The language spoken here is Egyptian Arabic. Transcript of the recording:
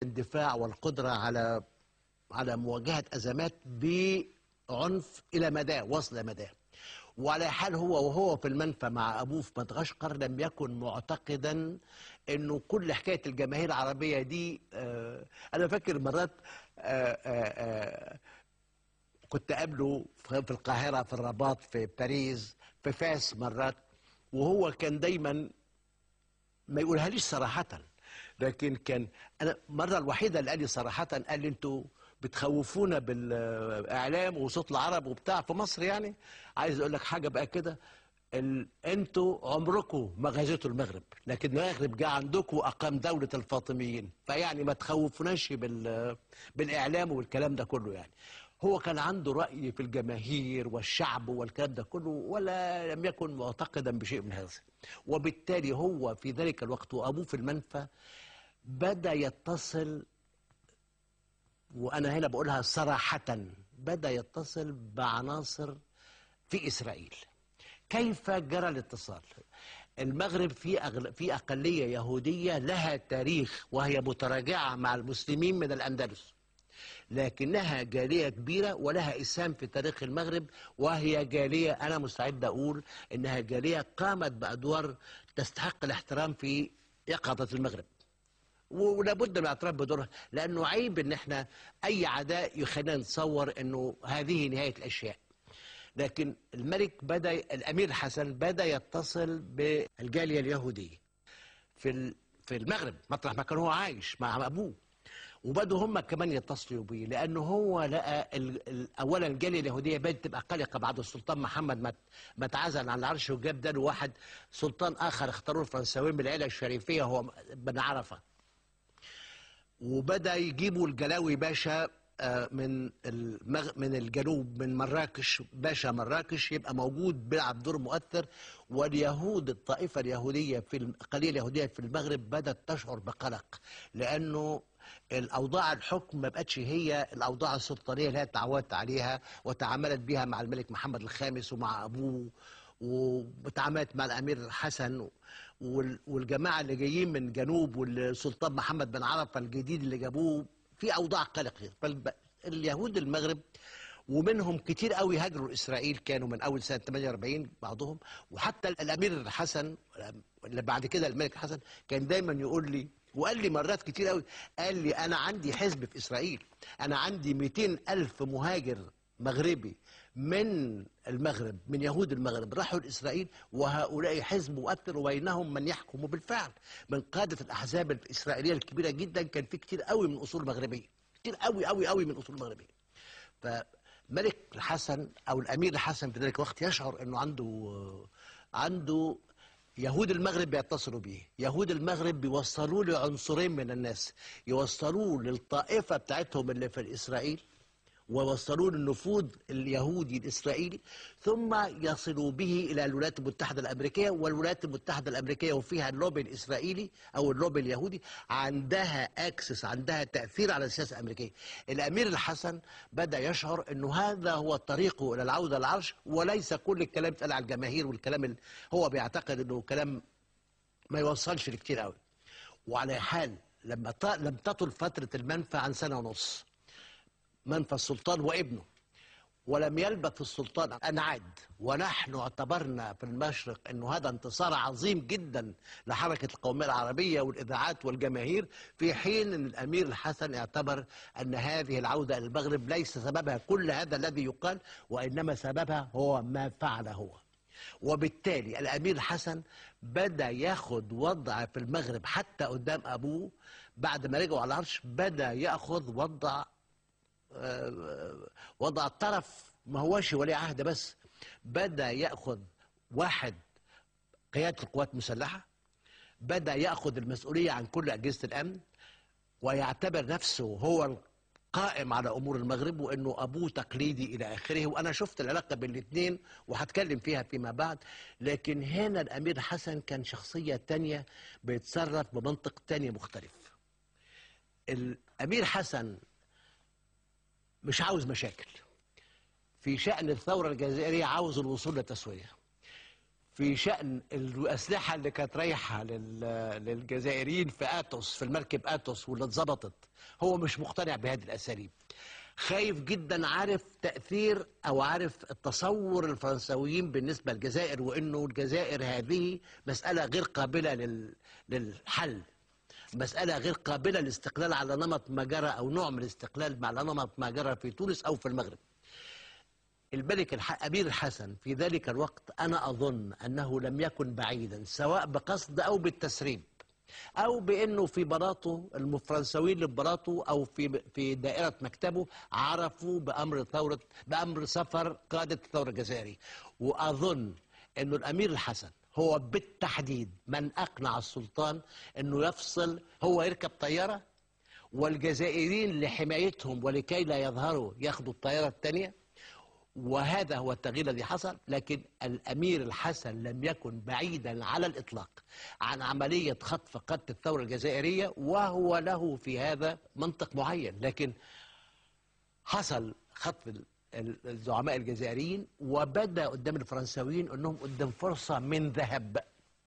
الاندفاع والقدرة على على مواجهة أزمات بعنف إلى مدى وصل مدى وعلى حال هو وهو في المنفى مع أبوه في مدغشقر لم يكن معتقدا أنه كل حكاية الجماهير العربية دي آه أنا فاكر مرات آه آه آه كنت قابله في في القاهرة في الرباط في باريس في فاس مرات وهو كان دايما ما يقولها ليش صراحة لكن كان أنا المرة الوحيدة اللي قال لي صراحة قال لي أنتوا بتخوفونا بالإعلام وصوت العرب وبتاع في مصر يعني عايز أقول لك حاجة بقى كده ال... انتوا عمركم ما غزيتوا المغرب لكن المغرب جه عندكم واقام دوله الفاطميين فيعني ما تخوفوناش بال... بالاعلام والكلام ده كله يعني هو كان عنده راي في الجماهير والشعب والكلام ده كله ولا لم يكن معتقدا بشيء من هذا وبالتالي هو في ذلك الوقت وابوه في المنفى بدا يتصل وانا هنا بقولها صراحه بدا يتصل بعناصر في اسرائيل كيف جرى الاتصال المغرب في أغل... في اقليه يهوديه لها تاريخ وهي متراجعه مع المسلمين من الاندلس لكنها جاليه كبيره ولها اسهام في تاريخ المغرب وهي جاليه انا مستعد اقول انها جاليه قامت بادوار تستحق الاحترام في يقظه المغرب ولابد من الاعتراف بدورها لانه عيب ان احنا اي عداء يخلينا نتصور انه هذه نهايه الاشياء لكن الملك بدا الامير الحسن بدا يتصل بالجاليه اليهوديه في ال- في المغرب مطرح ما كان هو عايش مع ابوه وبدوا هم كمان يتصلوا بيه لانه هو لقى ال- ال- اولا الجاليه اليهوديه بدات تبقى قلقه بعد السلطان محمد ما ما اتعزل عن العرش وجاب ده واحد سلطان اخر اختاروه الفرنساويين من العيله الشريفيه هو بن عرفه وبدا يجيبوا الجلاوي باشا آه، من المغ... من الجنوب من مراكش باشا مراكش يبقى موجود بيلعب دور مؤثر واليهود الطائفه اليهوديه في الاقليه اليهوديه في المغرب بدات تشعر بقلق لانه الاوضاع الحكم ما بقتش هي الاوضاع السلطانيه اللي هي تعودت عليها وتعاملت بها مع الملك محمد الخامس ومع ابوه وتعاملت مع الامير الحسن وال- والجماعه اللي جايين من جنوب والسلطان محمد بن عرفه الجديد اللي جابوه في اوضاع قلق فاليهود المغرب ومنهم كتير قوي هاجروا اسرائيل كانوا من اول سنه 48 بعضهم وحتى الامير الحسن اللي بعد كده الملك الحسن كان دايما يقول لي وقال لي مرات كتير قوي قال لي انا عندي حزب في اسرائيل انا عندي 200 الف مهاجر مغربي من المغرب من يهود المغرب راحوا لإسرائيل وهؤلاء حزب مؤثر وبينهم من يحكم بالفعل من قادة الأحزاب الإسرائيلية الكبيرة جدا كان في كتير قوي من أصول مغربية كتير قوي قوي قوي من أصول مغربية فملك الحسن أو الأمير الحسن في ذلك الوقت يشعر أنه عنده عنده يهود المغرب بيتصلوا بيه يهود المغرب بيوصلوا له عنصرين من الناس يوصلوه للطائفة بتاعتهم اللي في إسرائيل ووصلوه للنفوذ اليهودي الإسرائيلي ثم يصلوا به إلى الولايات المتحدة الأمريكية والولايات المتحدة الأمريكية وفيها اللوبي الإسرائيلي أو اللوبي اليهودي عندها أكسس عندها تأثير على السياسة الأمريكية الأمير الحسن بدأ يشعر أنه هذا هو طريقه إلى العودة للعرش وليس كل الكلام يتقال على الجماهير والكلام اللي هو بيعتقد أنه كلام ما يوصلش لكتير قوي وعلى حال لما ط... لم تطل فترة المنفى عن سنة ونص منفى السلطان وابنه ولم يلبث السلطان أن عاد ونحن اعتبرنا في المشرق أنه هذا انتصار عظيم جدا لحركة القومية العربية والإذاعات والجماهير في حين أن الأمير الحسن اعتبر أن هذه العودة إلى المغرب ليس سببها كل هذا الذي يقال وإنما سببها هو ما فعل هو وبالتالي الأمير الحسن بدأ ياخد وضع في المغرب حتى قدام أبوه بعد ما رجعوا على العرش بدأ يأخذ وضع وضع الطرف ما هوش ولي عهد بس بدأ يأخذ واحد قيادة القوات المسلحة بدأ يأخذ المسؤولية عن كل أجهزة الأمن ويعتبر نفسه هو القائم على أمور المغرب وأنه أبوه تقليدي إلى آخره وأنا شفت العلاقة بين الاثنين وهتكلم فيها فيما بعد لكن هنا الأمير حسن كان شخصية تانية بيتصرف بمنطق تاني مختلف الأمير حسن مش عاوز مشاكل في شأن الثورة الجزائرية عاوز الوصول لتسوية في شأن الأسلحة اللي كانت رايحة لل- للجزائريين في آتوس في المركب آتوس واللي اتظبطت هو مش مقتنع بهذه الأساليب خايف جدا عارف تأثير أو عارف التصور الفرنساويين بالنسبة للجزائر وإنه الجزائر هذه مسألة غير قابلة لل... للحل مسألة غير قابلة للاستقلال على نمط ما جرى أو نوع من الاستقلال على نمط ما جرى في تونس أو في المغرب الملك الح... أمير الحسن في ذلك الوقت أنا أظن أنه لم يكن بعيدا سواء بقصد أو بالتسريب أو بأنه في بلاطه الفرنساويين اللي في بلاطه أو في في دائرة مكتبه عرفوا بأمر ثورة بأمر سفر قادة الثورة الجزائرية وأظن أنه الأمير الحسن هو بالتحديد من أقنع السلطان أنه يفصل هو يركب طيارة والجزائريين لحمايتهم ولكي لا يظهروا ياخدوا الطيارة الثانية وهذا هو التغيير الذي حصل لكن الأمير الحسن لم يكن بعيدا على الإطلاق عن عملية خطف قادة الثورة الجزائرية وهو له في هذا منطق معين لكن حصل خطف ال- ال- الزعماء الجزائريين وبدا قدام الفرنساويين انهم قدام فرصه من ذهب